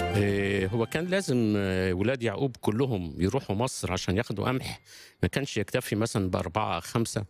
آه، هو كان لازم آه، ولاد يعقوب كلهم يروحوا مصر عشان ياخدوا قمح ما كانش يكتفي مثلا بأربعة خمسة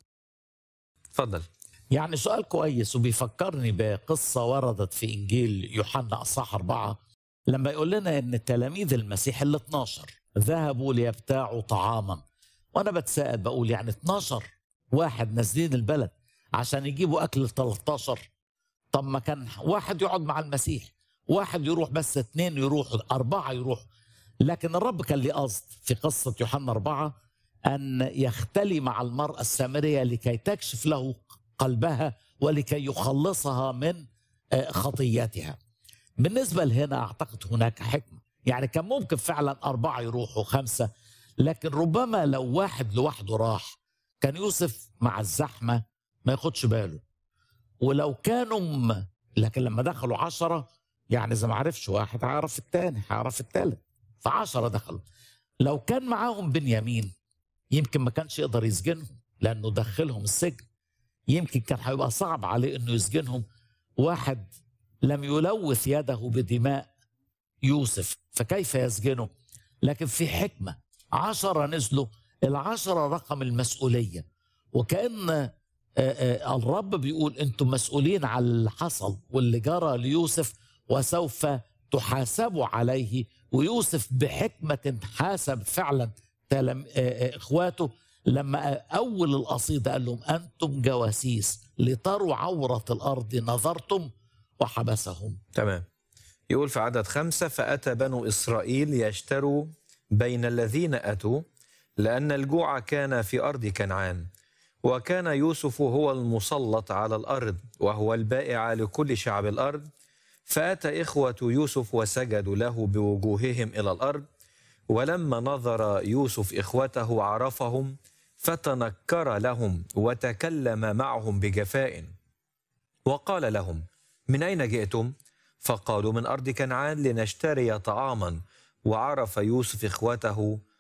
تفضل يعني سؤال كويس وبيفكرني بقصة وردت في إنجيل يوحنا أصحاح أربعة لما يقول لنا إن تلاميذ المسيح ال 12 ذهبوا ليبتاعوا طعاما وأنا بتساءل بقول يعني 12 واحد نازلين البلد عشان يجيبوا أكل ل 13 طب ما كان واحد يقعد مع المسيح واحد يروح بس اثنين يروحوا أربعة يروحوا لكن الرب كان ليه قصد في قصة يوحنا أربعة أن يختلي مع المرأة السامرية لكي تكشف له قلبها ولكي يخلصها من آه، خطيتها بالنسبة لهنا أعتقد هناك حكمة يعني كان ممكن فعلا أربعة يروحوا خمسة لكن ربما لو واحد لوحده راح كان يوسف مع الزحمة ما ياخدش باله ولو كانوا م... لكن لما دخلوا عشرة يعني إذا ما عرفش واحد هيعرف التاني هيعرف التالت فعشرة دخلوا لو كان معاهم بنيامين يمكن ما كانش يقدر يسجنهم لأنه دخلهم السجن يمكن كان هيبقى صعب عليه انه يسجنهم واحد لم يلوث يده بدماء يوسف فكيف يسجنه لكن في حكمة عشرة نزلوا العشرة رقم المسؤولية وكأن آه، آه، الرب بيقول انتم مسؤولين على اللي حصل واللي جرى ليوسف وسوف تحاسبوا عليه ويوسف بحكمة حاسب فعلا تلم- آه، آه، اخواته لما اول القصيده قال لهم انتم جواسيس لتروا عوره الارض نظرتم وحبسهم تمام يقول في عدد خمسة فأتى بنو إسرائيل يشتروا بين الذين أتوا لأن الجوع كان في أرض كنعان وكان يوسف هو المسلط على الأرض وهو البائع لكل شعب الأرض فأتى إخوة يوسف وسجدوا له بوجوههم إلى الأرض ولما نظر يوسف إخوته عرفهم فتنكر لهم وتكلم معهم بجفاء وقال لهم من أين جئتم؟ فقالوا من أرض كنعان لنشتري طعاما وعرف يوسف إخوته